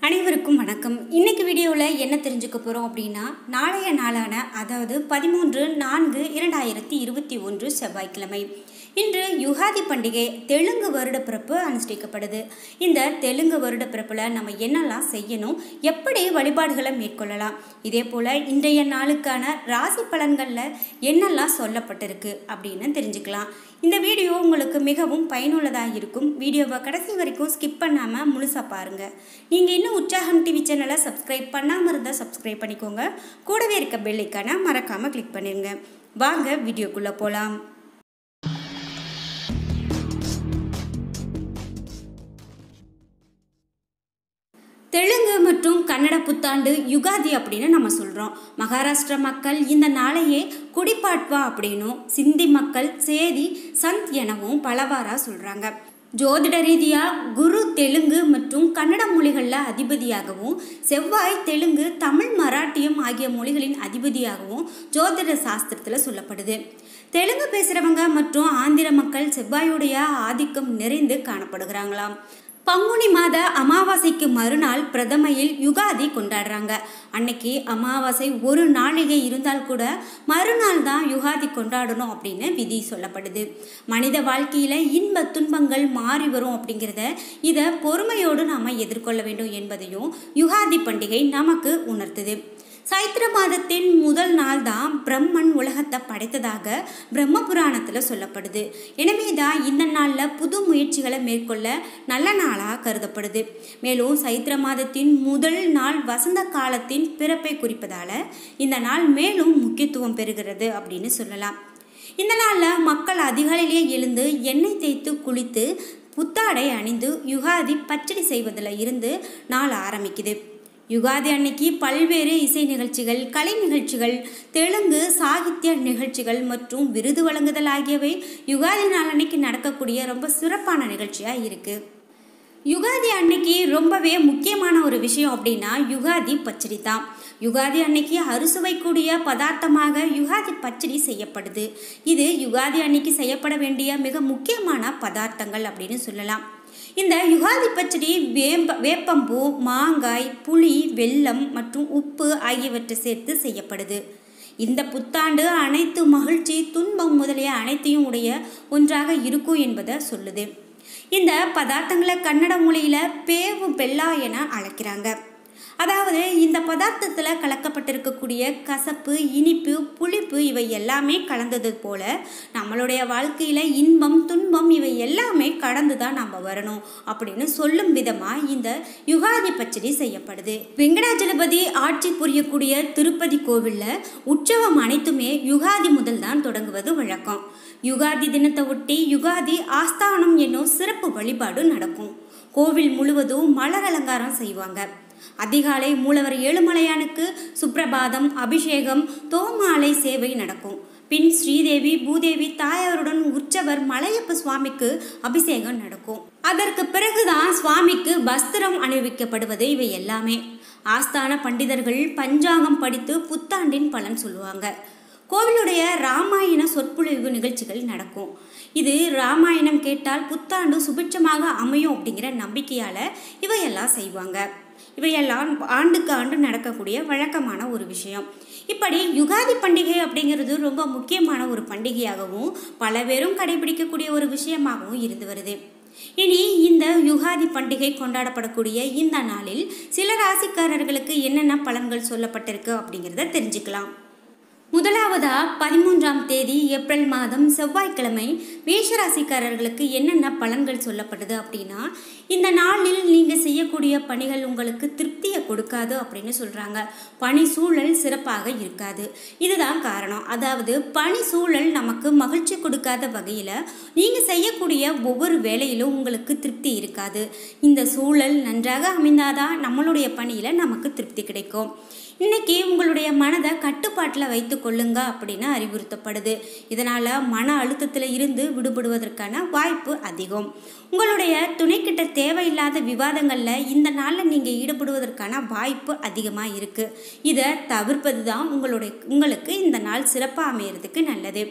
அனைவருக்கும் வணக்கம் இன்னைக்கு வீடியோவில் என்ன தெரிஞ்சுக்க போகிறோம் அப்படின்னா நாளைய நாளான அதாவது பதிமூன்று நான்கு இரண்டாயிரத்தி இருபத்தி ஒன்று செவ்வாய்க்கிழமை இன்று யுகாதி பண்டிகை தெலுங்கு வருட பிறப்பு அனுஷ்டிக்கப்படுது இந்த தெலுங்கு வருட பிறப்பில் நம்ம என்னெல்லாம் செய்யணும் எப்படி வழிபாடுகளை மேற்கொள்ளலாம் இதே போல் இன்றைய நாளுக்கான ராசி பலன்களில் என்னெல்லாம் சொல்லப்பட்டிருக்கு அப்படின்னு தெரிஞ்சுக்கலாம் இந்த வீடியோ உங்களுக்கு மிகவும் பயனுள்ளதாக இருக்கும் வீடியோவை கடைசி வரைக்கும் ஸ்கிப் பண்ணாமல் முழுசாக பாருங்கள் நீங்கள் இன்னும் உற்சாகம் டிவி சேனலை சப்ஸ்கிரைப் பண்ணாமல் இருந்தால் சப்ஸ்கிரைப் பண்ணிக்கோங்க கூடவே இருக்க பெல்லைக்கான மறக்காமல் கிளிக் பண்ணிடுங்க வாங்க வீடியோக்குள்ளே போகலாம் தெலுங்கு மற்றும் கன்னட புத்தாண்டு யுகாதி அப்படின்னு நம்ம சொல்கிறோம் மகாராஷ்டிர மக்கள் இந்த நாளையே குடிப்பாட்வா அப்படின்னும் சிந்தி மக்கள் சேதி சந்த் எனவும் பலவாறாக சொல்கிறாங்க ஜோதிட ரீதியாக குரு தெலுங்கு மற்றும் கன்னட மொழிகளில் அதிபதியாகவும் செவ்வாய் தெலுங்கு தமிழ் மராட்டியம் ஆகிய மொழிகளின் அதிபதியாகவும் ஜோதிட சாஸ்திரத்தில் சொல்லப்படுது தெலுங்கு பேசுகிறவங்க மற்றும் ஆந்திர மக்கள் செவ்வாயுடைய ஆதிக்கம் நிறைந்து காணப்படுகிறாங்களாம் பங்குனி மாத அமாவாசைக்கு மறுநாள் பிரதமையில் யுகாதி கொண்டாடுறாங்க அன்னைக்கு அமாவாசை ஒரு நாளிகை இருந்தால் கூட மறுநாள் தான் யுகாதி கொண்டாடணும் அப்படின்னு விதி சொல்லப்படுது மனித வாழ்க்கையில் இன்ப துன்பங்கள் மாறி வரும் அப்படிங்கிறத இதை பொறுமையோடு நாம் எதிர்கொள்ள வேண்டும் என்பதையும் யுகாதி பண்டிகை நமக்கு உணர்த்துது சைத்திர மாதத்தின் முதல் நாள் தான் பிரம்மன் உலகத்தை படைத்ததாக பிரம்ம புராணத்தில் சொல்லப்படுது எனவே தான் இந்த நாளில் புது முயற்சிகளை மேற்கொள்ள நல்ல நாளாக கருதப்படுது மேலும் சைத்திர மாதத்தின் முதல் நாள் வசந்த காலத்தின் பிறப்பை குறிப்பதால் இந்த நாள் மேலும் முக்கியத்துவம் பெறுகிறது அப்படின்னு சொல்லலாம் இந்த நாளில் மக்கள் அதிகாலையிலே எழுந்து எண்ணெய் தேய்த்து குளித்து புத்தாடை அணிந்து யுகாதி பச்சடி செய்வதில் இருந்து நாள் ஆரம்பிக்குது யுகாதி அன்னைக்கு பல்வேறு இசை நிகழ்ச்சிகள் கலை நிகழ்ச்சிகள் தெலுங்கு சாகித்ய நிகழ்ச்சிகள் மற்றும் விருது வழங்குதல் ஆகியவை யுகாதி நாள் அன்னைக்கு நடக்கக்கூடிய ரொம்ப சிறப்பான நிகழ்ச்சியாக இருக்குது யுகாதி அன்னைக்கு ரொம்பவே முக்கியமான ஒரு விஷயம் அப்படின்னா யுகாதி பச்சடி தான் யுகாதி அன்னைக்கு அறுசுவைக்கூடிய பதார்த்தமாக யுகாதி பச்சடி செய்யப்படுது இது யுகாதி அன்னைக்கு செய்யப்பட வேண்டிய மிக முக்கியமான பதார்த்தங்கள் அப்படின்னு சொல்லலாம் இந்த யுகாதி பச்சடி வேம்ப வேப்பம்பூ மாங்காய் புளி வெல்லம் மற்றும் உப்பு ஆகியவற்றை சேர்த்து செய்யப்படுது இந்த புத்தாண்டு அனைத்து மகிழ்ச்சி துன்பம் முதலிய அனைத்தையும் உடைய ஒன்றாக இருக்கும் என்பதை சொல்லுது இந்த பதார்த்தங்களை கன்னட மொழியில் பேவு பெல்லா என அழைக்கிறாங்க அதாவது இந்த பதார்த்தத்தில் கலக்கப்பட்டிருக்கக்கூடிய கசப்பு இனிப்பு புளிப்பு இவை எல்லாமே கலந்தது போல நம்மளுடைய வாழ்க்கையில் இன்பம் துன்பம் இவை எல்லாமே கடந்து தான் நம்ம வரணும் அப்படின்னு சொல்லும் விதமாக இந்த யுகாதி பச்சடி செய்யப்படுது வெங்கடாஜலபதி ஆட்சி புரியக்கூடிய திருப்பதி கோவிலில் உற்சவம் அனைத்துமே யுகாதி முதல் தான் தொடங்குவது வழக்கம் யுகாதி தினத்தை ஒட்டி யுகாதி ஆஸ்தானம் என்னும் சிறப்பு வழிபாடு நடக்கும் கோவில் முழுவதும் மலர் அலங்காரம் செய்வாங்க அதிகாலை மூலவர் ஏழுமலையானுக்கு சுப்பிரபாதம் அபிஷேகம் தோமாலை சேவை நடக்கும் பின் ஸ்ரீதேவி பூதேவி தாயாருடன் உற்சவர் மலையப்ப சுவாமிக்கு அபிஷேகம் நடக்கும் அதற்கு பிறகுதான் சுவாமிக்கு வஸ்திரம் அணிவிக்கப்படுவது இவை எல்லாமே ஆஸ்தான பண்டிதர்கள் பஞ்சாங்கம் படித்து புத்தாண்டின் பலன் சொல்லுவாங்க கோவிலுடைய ராமாயண சொற்பொழிவு நிகழ்ச்சிகள் நடக்கும் இது ராமாயணம் கேட்டால் புத்தாண்டு சுபிட்சமாக அமையும் அப்படிங்கிற நம்பிக்கையால் இவையெல்லாம் செய்வாங்க இவையெல்லாம் ஆண்டுக்கு ஆண்டு நடக்கக்கூடிய வழக்கமான ஒரு விஷயம் இப்படி யுகாதி பண்டிகை அப்படிங்கிறது ரொம்ப முக்கியமான ஒரு பண்டிகையாகவும் பல பேரும் கடைபிடிக்கக்கூடிய ஒரு விஷயமாகவும் இருந்து வருது இனி இந்த யுகாதி பண்டிகை கொண்டாடப்படக்கூடிய இந்த நாளில் சில ராசிக்காரர்களுக்கு என்னென்ன பலன்கள் சொல்லப்பட்டிருக்கு அப்படிங்கிறத தெரிஞ்சுக்கலாம் முதலாவதா பதிமூன்றாம் தேதி ஏப்ரல் மாதம் செவ்வாய்க்கிழமை மேஷராசிக்காரர்களுக்கு என்னென்ன பலன்கள் சொல்லப்படுது அப்படின்னா இந்த நாளில் நீங்கள் செய்யக்கூடிய பணிகள் உங்களுக்கு திருப்தியை கொடுக்காது அப்படின்னு சொல்கிறாங்க பணி சூழல் சிறப்பாக இருக்காது இதுதான் காரணம் அதாவது பணி சூழல் நமக்கு மகிழ்ச்சி கொடுக்காத வகையில் நீங்கள் செய்யக்கூடிய ஒவ்வொரு வேலையிலும் உங்களுக்கு திருப்தி இருக்காது இந்த சூழல் நன்றாக அமைந்தாதான் நம்மளுடைய பணியில் நமக்கு திருப்தி கிடைக்கும் இன்னைக்கு உங்களுடைய மனதை கட்டுப்பாட்டில் வைத்து கொள்ளுங்க அப்படின்னு அறிவுறுத்தப்படுது இதனால் மன அழுத்தத்தில் இருந்து விடுபடுவதற்கான வாய்ப்பு அதிகம் உங்களுடைய துணைக்கிட்ட தேவையில்லாத விவாதங்களில் இந்த நாளில் நீங்கள் ஈடுபடுவதற்கான வாய்ப்பு அதிகமாக இருக்குது இதை தவிர்ப்பது தான் உங்களுடைய உங்களுக்கு இந்த நாள் சிறப்பாக அமையறதுக்கு நல்லது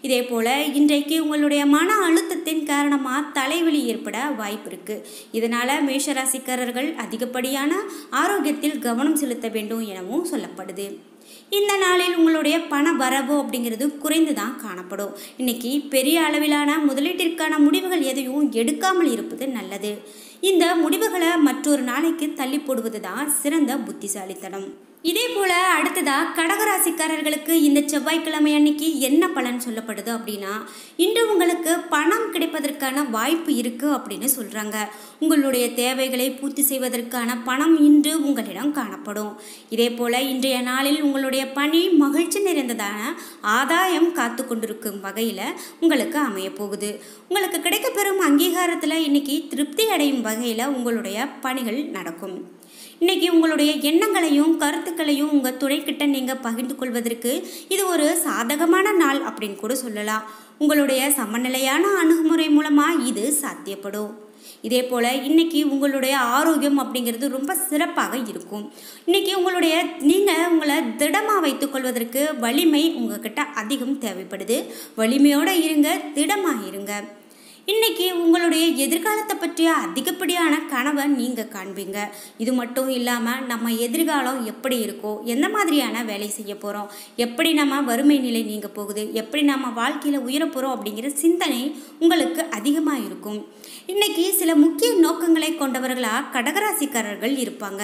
இதே போல் இன்றைக்கு உங்களுடைய மன அழுத்தத்தின் காரணமாக தலைவலி ஏற்பட வாய்ப்பு இருக்குது இதனால் மேஷராசிக்காரர்கள் அதிகப்படியான ஆரோக்கியத்தில் கவனம் செலுத்த வேண்டும் எனவும் சொல்லப்படுது இந்த நாளில் உங்களுடைய பண வரவு அப்படிங்கிறது குறைந்து தான் காணப்படும் இன்னைக்கு பெரிய அளவிலான முதலீட்டிற்கான முடிவுகள் எதையும் எடுக்காமல் இருப்பது நல்லது இந்த முடிவுகளை மற்றொரு நாளைக்கு தள்ளி போடுவது தான் சிறந்த புத்திசாலித்தனம் இதே போல அடுத்ததா கடகராசிக்காரர்களுக்கு இந்த செவ்வாய்க்கிழமை அன்னைக்கு என்ன பலன் சொல்லப்படுது அப்படின்னா இன்று உங்களுக்கு பணம் கிடைப்பதற்கான வாய்ப்பு இருக்கு அப்படின்னு சொல்றாங்க உங்களுடைய தேவைகளை பூர்த்தி செய்வதற்கான பணம் இன்று உங்களிடம் காணப்படும் இதே போல இன்றைய நாளில் உங்களுடைய பணி மகிழ்ச்சி நிறைந்ததான ஆதாயம் காத்து கொண்டிருக்கும் வகையில் உங்களுக்கு அமைய போகுது உங்களுக்கு கிடைக்கப்பெறும் அங்கீகாரத்தில் இன்னைக்கு திருப்தி அடையும் வகையில் உங்களுடைய பணிகள் நடக்கும் இன்னைக்கு உங்களுடைய எண்ணங்களையும் கருத்துக்களையும் உங்கள் துணைக்கிட்ட நீங்கள் பகிர்ந்து கொள்வதற்கு இது ஒரு சாதகமான நாள் அப்படின்னு கூட சொல்லலாம் உங்களுடைய சமநிலையான அணுகுமுறை மூலமாக இது சாத்தியப்படும் இதே போல் இன்னைக்கு உங்களுடைய ஆரோக்கியம் அப்படிங்கிறது ரொம்ப சிறப்பாக இருக்கும் இன்னைக்கு உங்களுடைய நீங்கள் உங்களை திடமாக வைத்துக்கொள்வதற்கு வலிமை உங்ககிட்ட அதிகம் தேவைப்படுது வலிமையோடு இருங்க திடமாக இருங்க இன்னைக்கு உங்களுடைய எதிர்காலத்தை பற்றிய அதிகப்படியான கனவை நீங்கள் காண்பீங்க இது மட்டும் இல்லாமல் நம்ம எதிர்காலம் எப்படி இருக்கோ எந்த மாதிரியான வேலை செய்ய போகிறோம் எப்படி நம்ம வறுமை நிலை நீங்க போகுது எப்படி நம்ம வாழ்க்கையில் உயர போகிறோம் அப்படிங்கிற சிந்தனை உங்களுக்கு அதிகமாக இருக்கும் இன்னைக்கு சில முக்கிய நோக்கங்களை கொண்டவர்களாக கடகராசிக்காரர்கள் இருப்பாங்க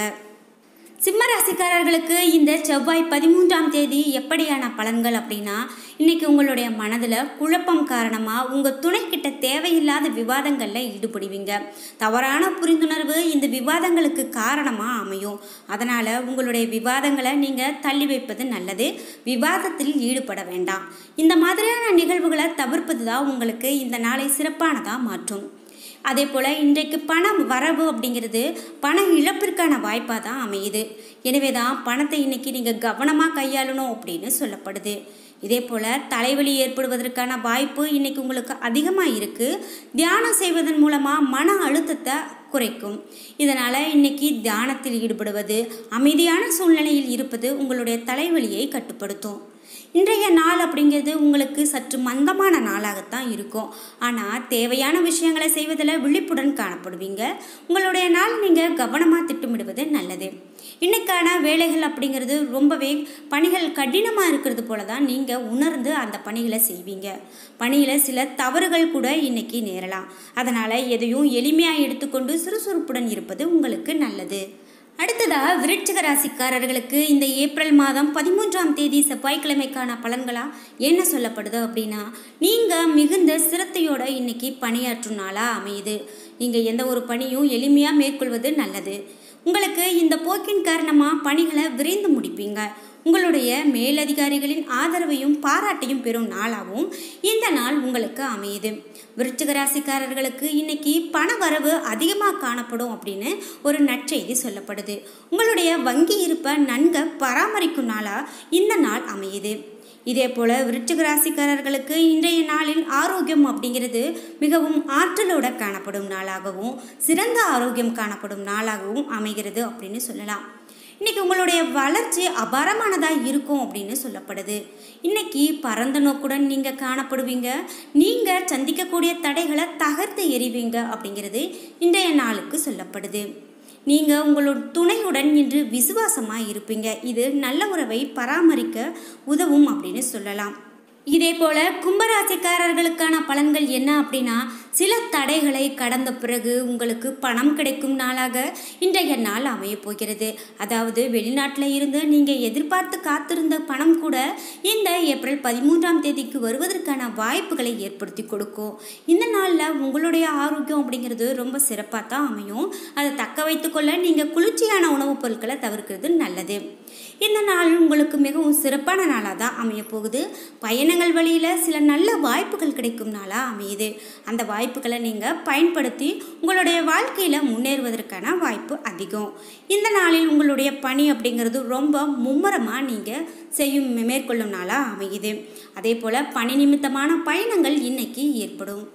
சிம்ம ராசிக்காரர்களுக்கு இந்த செவ்வாய் பதிமூன்றாம் தேதி எப்படியான பலன்கள் அப்படின்னா இன்னைக்கு உங்களுடைய மனதில் குழப்பம் காரணமாக உங்கள் துணைக்கிட்ட தேவையில்லாத விவாதங்களில் ஈடுபடுவீங்க தவறான புரிந்துணர்வு இந்த விவாதங்களுக்கு காரணமாக அமையும் அதனால் உங்களுடைய விவாதங்களை நீங்கள் தள்ளி வைப்பது நல்லது விவாதத்தில் ஈடுபட வேண்டாம் இந்த மாதிரியான நிகழ்வுகளை தவிர்ப்பது தான் உங்களுக்கு இந்த நாளை சிறப்பானதாக மாற்றும் அதே போல் இன்றைக்கு பணம் வரவு அப்படிங்கிறது பண இழப்பிற்கான வாய்ப்பாக தான் அமையுது எனவே தான் பணத்தை இன்னைக்கு நீங்கள் கவனமாக கையாளணும் அப்படின்னு சொல்லப்படுது இதே போல் தலைவலி ஏற்படுவதற்கான வாய்ப்பு இன்னைக்கு உங்களுக்கு அதிகமாக இருக்குது தியானம் செய்வதன் மூலமாக மன அழுத்தத்தை குறைக்கும் இதனால் இன்னைக்கு தியானத்தில் ஈடுபடுவது அமைதியான சூழ்நிலையில் இருப்பது உங்களுடைய தலைவலியை கட்டுப்படுத்தும் இன்றைய நாள் அப்படிங்கிறது உங்களுக்கு சற்று மந்தமான நாளாகத்தான் இருக்கும் ஆனால் தேவையான விஷயங்களை செய்வதில் விழிப்புடன் காணப்படுவீங்க உங்களுடைய நாள் நீங்கள் கவனமாக திட்டமிடுவது நல்லது இன்னைக்கான வேலைகள் அப்படிங்கிறது ரொம்பவே பணிகள் கடினமாக இருக்கிறது போல தான் நீங்கள் உணர்ந்து அந்த பணிகளை செய்வீங்க பணியில் சில தவறுகள் கூட இன்னைக்கு நேரலாம் அதனால் எதையும் எளிமையாக எடுத்துக்கொண்டு சுறுசுறுப்புடன் இருப்பது உங்களுக்கு நல்லது அடுத்ததா விருட்சிக ராசிக்காரர்களுக்கு இந்த ஏப்ரல் மாதம் பதிமூன்றாம் தேதி செவ்வாய்க்கிழமைக்கான பலன்களா என்ன சொல்லப்படுது அப்படின்னா நீங்கள் மிகுந்த சிரத்தையோட இன்னைக்கு பணியாற்றும் நாளாக அமையுது நீங்கள் எந்த ஒரு பணியும் எளிமையாக மேற்கொள்வது நல்லது உங்களுக்கு இந்த போக்கின் காரணமாக பணிகளை விரைந்து முடிப்பீங்க உங்களுடைய மேலதிகாரிகளின் ஆதரவையும் பாராட்டையும் பெறும் நாளாகவும் இந்த நாள் உங்களுக்கு அமையுது விருச்சிக ராசிக்காரர்களுக்கு இன்னைக்கு பண வரவு அதிகமாக காணப்படும் அப்படின்னு ஒரு நற்செய்தி சொல்லப்படுது உங்களுடைய வங்கி இருப்பை நன்க பராமரிக்கும் நாளாக இந்த நாள் அமையுது இதே போல் விருச்சிக ராசிக்காரர்களுக்கு இன்றைய நாளில் ஆரோக்கியம் அப்படிங்கிறது மிகவும் ஆற்றலோட காணப்படும் நாளாகவும் சிறந்த ஆரோக்கியம் காணப்படும் நாளாகவும் அமைகிறது அப்படின்னு சொல்லலாம் இன்னைக்கு உங்களுடைய வளர்ச்சி அபாரமானதாக இருக்கும் அப்படின்னு சொல்லப்படுது இன்னைக்கு பரந்த நோக்குடன் நீங்கள் காணப்படுவீங்க நீங்கள் சந்திக்கக்கூடிய தடைகளை தகர்த்து எறிவீங்க அப்படிங்கிறது இன்றைய நாளுக்கு சொல்லப்படுது நீங்கள் உங்களோட துணையுடன் இன்று விசுவாசமாக இருப்பீங்க இது நல்ல உறவை பராமரிக்க உதவும் அப்படின்னு சொல்லலாம் இதே போல கும்பராசிக்காரர்களுக்கான பலன்கள் என்ன அப்படின்னா சில தடைகளை கடந்த பிறகு உங்களுக்கு பணம் கிடைக்கும் நாளாக இன்றைய நாள் அமையப் போகிறது அதாவது வெளிநாட்டில் இருந்து நீங்கள் எதிர்பார்த்து காத்திருந்த பணம் கூட இந்த ஏப்ரல் பதிமூன்றாம் தேதிக்கு வருவதற்கான வாய்ப்புகளை ஏற்படுத்தி கொடுக்கும் இந்த நாளில் உங்களுடைய ஆரோக்கியம் அப்படிங்கிறது ரொம்ப சிறப்பாக தான் அமையும் அதை தக்க வைத்துக்கொள்ள நீங்கள் குளிர்ச்சியான உணவுப் பொருட்களை தவிர்க்கிறது நல்லது இந்த நாள் உங்களுக்கு மிகவும் சிறப்பான நாளாக தான் அமைய போகுது பயணங்கள் வழியில் சில நல்ல வாய்ப்புகள் கிடைக்கும் நாளாக அமையுது அந்த வாய்ப்புகளை நீங்கள் பயன்படுத்தி உங்களுடைய வாழ்க்கையில் முன்னேறுவதற்கான வாய்ப்பு அதிகம் இந்த நாளில் உங்களுடைய பணி அப்படிங்கிறது ரொம்ப மும்முரமாக நீங்கள் செய்யும் மேற்கொள்ளும் நாளாக அமையுது அதே போல் பணி நிமித்தமான பயணங்கள் இன்னைக்கு ஏற்படும்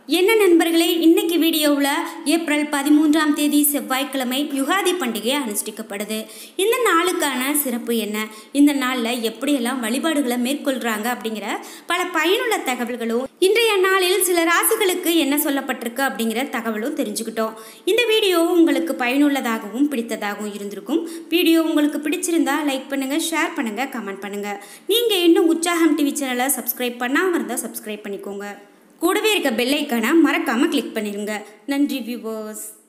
என்ன நண்பர்களே இன்னைக்கு வீடியோவில் ஏப்ரல் பதிமூன்றாம் தேதி செவ்வாய்க்கிழமை யுகாதி பண்டிகை அனுஷ்டிக்கப்படுது இந்த நாளுக்கான சிறப்பு என்ன இந்த நாளில் எப்படியெல்லாம் வழிபாடுகளை மேற்கொள்கிறாங்க அப்படிங்கிற பல பயனுள்ள தகவல்களும் இன்றைய நாளில் சில ராசிகளுக்கு என்ன சொல்லப்பட்டிருக்கு அப்படிங்கிற தகவலும் தெரிஞ்சுக்கிட்டோம் இந்த வீடியோ உங்களுக்கு பயனுள்ளதாகவும் பிடித்ததாகவும் இருந்திருக்கும் வீடியோ உங்களுக்கு பிடிச்சிருந்தா லைக் பண்ணுங்கள் ஷேர் பண்ணுங்கள் கமெண்ட் பண்ணுங்கள் நீங்கள் இன்னும் உற்சாகம் டிவி சேனலை சப்ஸ்கிரைப் பண்ணாமல் இருந்தால் சப்ஸ்கிரைப் பண்ணிக்கோங்க கூடவே இருக்க பெல் ஐக்கானை மறக்காமல் கிளிக் பண்ணிடுங்க நன்றி வியூவர்ஸ்